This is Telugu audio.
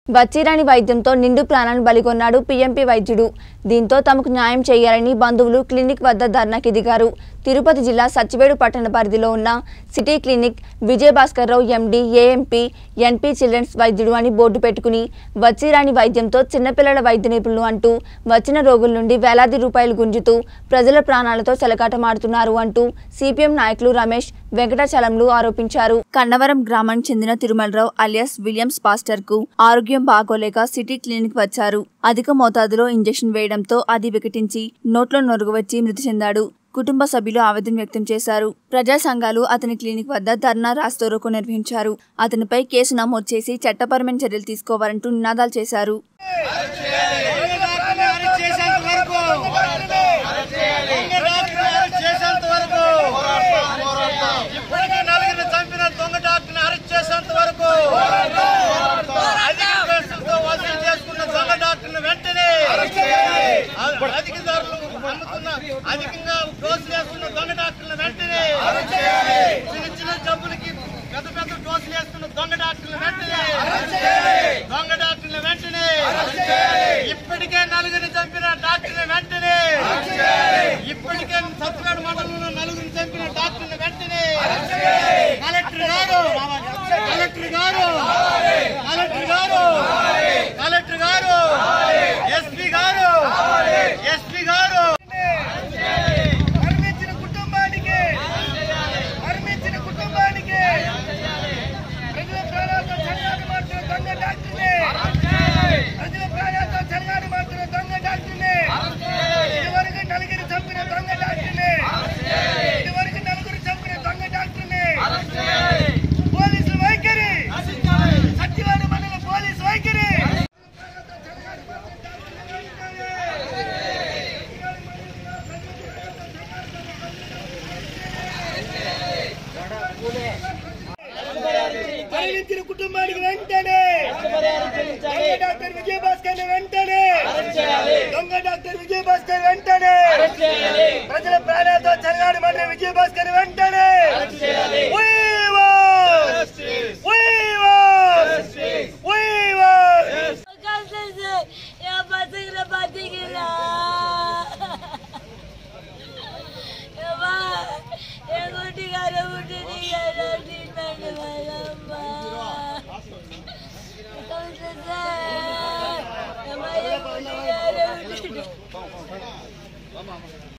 వచ్చిరాని వైద్యంతో నిండు ప్రాణాలను బలిగొన్నాడు పీఎంపీ వైద్యుడు దీంతో తమకు న్యాయం చేయాలని బంధువులు క్లినిక్ వద్ద ధర్నాకి దిగారు తిరుపతి జిల్లా సచ్చివేడు పట్టణ పరిధిలో ఉన్న city clinic Vijayabhaskarrao MD AMP NP children's వైద్యుడు అని బోర్డు పెట్టుకుని వచ్చిరాని వైద్యంతో చిన్నపిల్లల వైద్య నిపుణులు అంటూ వచ్చిన రోగుల నుండి వేలాది రూపాయలు గుంజుతూ ప్రజల ప్రాణాలతో చెలకాటమాడుతున్నారు అంటూ సిపిఎం నాయకులు రమేష్ వెంకటాచలంలు ఆరోపించారు కన్నవరం గ్రామానికి చెందిన తిరుమలరావు అలియాస్ విలియమ్స్ పాస్టర్ కు ఆరోగ్యం బాగోలేక సిటీ క్లినిక్ వచ్చారు అధిక మోతాదులో ఇంజెక్షన్ వేయడంతో అది వికటించి నోట్లో నొరుగు వచ్చి మృతి చెందాడు కుటుంబ సభ్యులు ఆవేదన వ్యక్తం చేశారు ప్రజా సంఘాలు అతని క్లినిక్ వద్ద ధర్నా రాస్తోరోకో నిర్వహించారు అతనిపై కేసు నమోదు చేసి చట్టపరమైన చర్యలు తీసుకోవాలంటూ నినాదాలు చేశారు డాక్టర్ని అరెస్ట్ చేసేంత వరకు దొంగ డాక్టర్ని అరెస్ట్ చేసేంత వరకు ఇప్పటికే నలుగురిని చంపిన దొంగ డాక్టర్ని అరెస్ట్ చేసేంత వరకు అధిక కేసులతో వసూలు చేసుకున్న దొంగ డాక్టర్ని వెంటనే అధిక ధరలు అమ్ముతున్న అధికంగా డోసులు వేస్తున్న దొంగ డాక్టర్ని వెంటనే చిన్న చిన్న జబ్బులకి పెద్ద పెద్ద డోసులు వేస్తున్న దొంగ డాక్టర్ని వెంటనే దొంగ డాక్టర్ని వెంటనే ఇప్పటికే నలుగురిని చంపిన డాక్టర్ని వెంటనే ఇప్పటికే సత్యవేడు మండలంలో నలుగురిని చంపిన డాక్టర్ని వెంటనే కలెక్టర్ గారు కలెక్టర్ గారు కలెక్టర్ గారు కలెక్టర్ గారు ఎస్పీ గారు ఎస్పీ గారు మరణించిన కుటుంబానికి మరణించిన కుటుంబానికి ప్రజల ప్రాణాలతో చెలగాడు మారుతున్న దొంగ డాక్టర్ని ప్రజల ప్రాణాలతో చెలగాడు మారుతున్న దొంగ డాక్టర్ని ఇదివరకు నలుగురు చంపిన దొంగ డాక్టర్ని ఇదివరకు నలుగురు చంపిన దొంగ డాక్టర్ని పోలీసులు వైఖరి సత్యవాడ మండల పోలీసు వైఖరి మరణించిన కుటుంబానికి వెంటనే దొంగ డాక్టర్ విజయభాస్కర్ వెంటనే దొంగ డాక్టర్ విజయభాస్కర్ వెంటనే ప్రజల ప్రాణాలతో చెలగాడి మంత్రి విజయభాస్కర్ వెంటనే We want! We want! We want! Cállense, ya patigra, patigra. Ya va, ya guti gara guti ni gara ni nani malamba. Cállense, ya va ya guti gara guti.